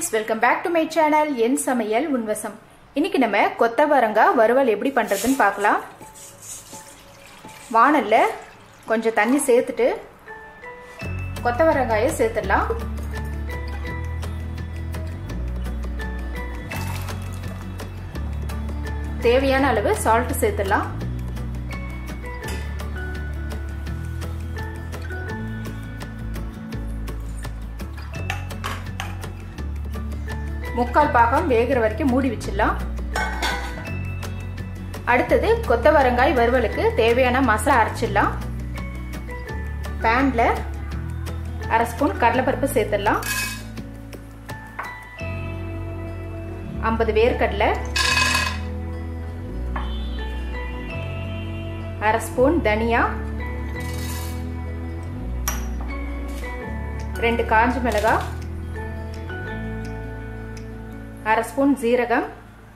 friends welcome back to my channel என் சமையல் உன்வசம் இன்னைக்கு நம்ம கொத்தவரங்காய் வறுவல் எப்படி பண்ணுறதுன்னு பார்க்கலாம் வானல்ல கொஞ்சம் தண்ணி சேர்த்துட்டு கொத்தவரங்காயை சேர்த்துடலாம் தேவையான அளவு சால்ட் சேர்த்துடலாம் முக்கால் பாகம் வேகிற வரைக்கும் மூடி வச்சிடலாம் அடுத்தது கொத்தவரங்காய் வறுவலுக்கு தேவையான மசாலா அரைச்சிடலாம் பேன்ல அரை ஸ்பூன் கடலைப்பருப்பு சேர்த்துடலாம் ஐம்பது வேர்க்கடலை அரை ஸ்பூன் தனியா ரெண்டு காஞ்ச மிளகாய் அரை ஸ்பூன் ஜீரகம்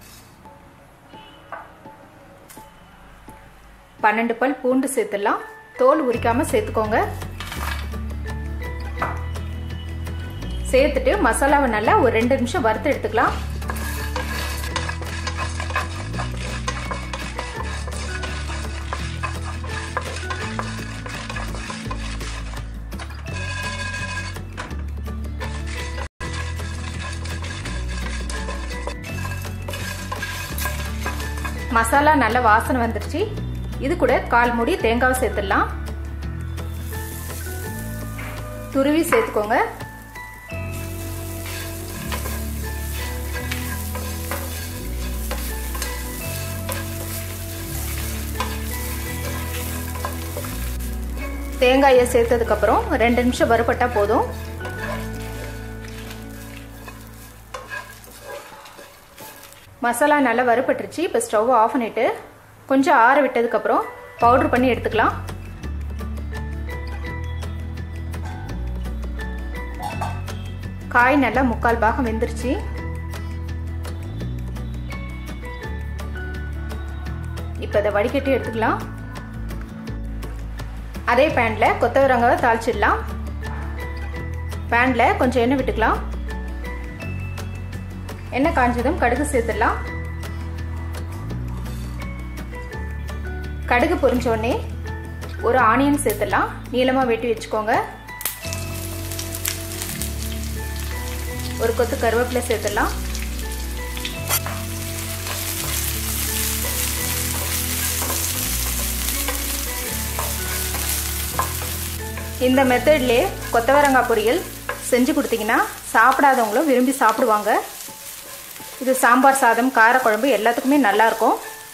பன்னெண்டு பல் பூண்டு சேர்த்துடலாம் தோல் உரிக்காம சேர்த்துக்கோங்க சேர்த்துட்டு மசாலாவை நல்லா ஒரு ரெண்டு நிமிஷம் வறுத்து எடுத்துக்கலாம் மசாலா நல்ல வாசனை வந்துருச்சு இது கூட கால் மூடி தேங்காய் சேர்த்துடலாம் துருவி சேர்த்துக்கோங்க தேங்காயை சேர்த்ததுக்கு அப்புறம் ரெண்டு நிமிஷம் வறுபட்டா போதும் மசாலா நல்லா வறுபட்டுருச்சு இப்போ ஸ்டவ் ஆஃப் பண்ணிட்டு கொஞ்சம் ஆற விட்டதுக்கப்புறம் பவுட்ரு பண்ணி எடுத்துக்கலாம் காய் நல்லா முக்கால் பாகம் வெந்துருச்சு இப்போ இதை வடிகட்டி எடுத்துக்கலாம் அதே பேனில் கொத்தவரங்காவை தாளிச்சிடலாம் பேனில் கொஞ்சம் எண்ணெய் விட்டுக்கலாம் எண்ணெய் காஞ்சதும் கடுகு சேர்த்துடலாம் கடுகு பொரிஞ்சோடனே ஒரு ஆனியன் சேர்த்துடலாம் நீளமாக வெட்டி வச்சுக்கோங்க ஒரு கொத்து கருவேப்பிலை சேர்த்துடலாம் இந்த மெத்தட்லேயே கொத்தவரங்காய் பொரியல் செஞ்சு கொடுத்தீங்கன்னா சாப்பிடாதவங்களும் விரும்பி சாப்பிடுவாங்க இது சாம்பார் சாதம் காரக்குழம்பு எல்லாத்துக்குமே நல்லாயிருக்கும்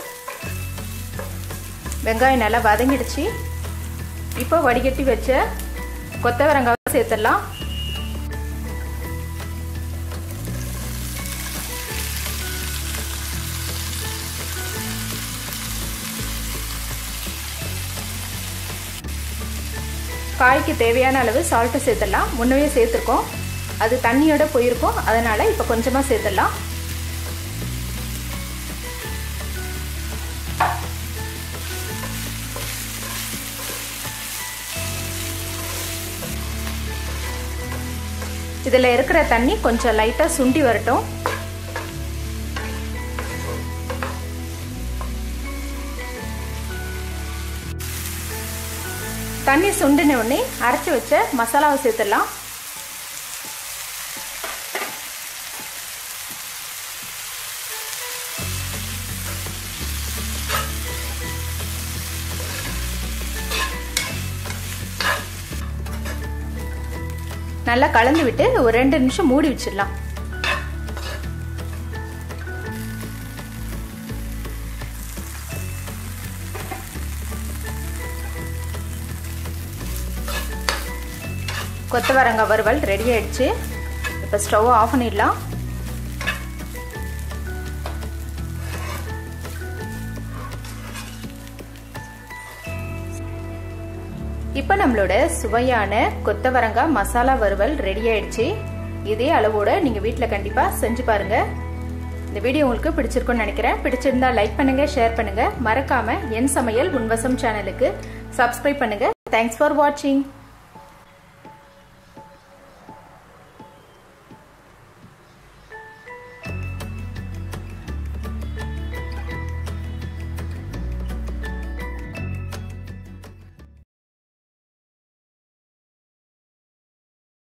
வெங்காயம் நல்லா வதங்கிடுச்சு இப்போ வடிகட்டி வச்ச கொத்தவரங்காவை சேர்த்துடலாம் காய்க்கு தேவையான அளவு சால்ட்டு சேர்த்துடலாம் முன்னவே சேர்த்துருக்கோம் அது தண்ணியோட போயிருக்கோம் அதனால் இப்போ கொஞ்சமாக சேர்த்துடலாம் இதில் இருக்கிற தண்ணி கொஞ்சம் லைட்டாக சுண்டி வரட்டும் தண்ணி சுண்டின உடனே அரைச்சி வச்ச மசாலாவை சேர்த்துடலாம் நல்லா கலந்து விட்டு ஒரு ரெண்டு நிமிஷம் மூடி வச்சிடலாம் கொத்தவரங்காய் வறுவல் ரெடி ஆயிடுச்சு இப்போ ஸ்டவ் ஆஃப் பண்ணிடலாம் இப்போ நம்மளோட சுவையான கொத்தவரங்காய் மசாலா வறுவல் ரெடி ஆயிடுச்சு இதே அளவோட நீங்கள் வீட்டில் கண்டிப்பாக செஞ்சு பாருங்க இந்த வீடியோ உங்களுக்கு பிடிச்சிருக்கும்னு நினைக்கிறேன் பிடிச்சிருந்தா லைக் பண்ணுங்க ஷேர் பண்ணுங்க மறக்காம என் சமையல் உன்வசம் சேனலுக்கு சப்ஸ்கிரைப் பண்ணுங்க தேங்க்ஸ் ஃபார் வாட்சிங்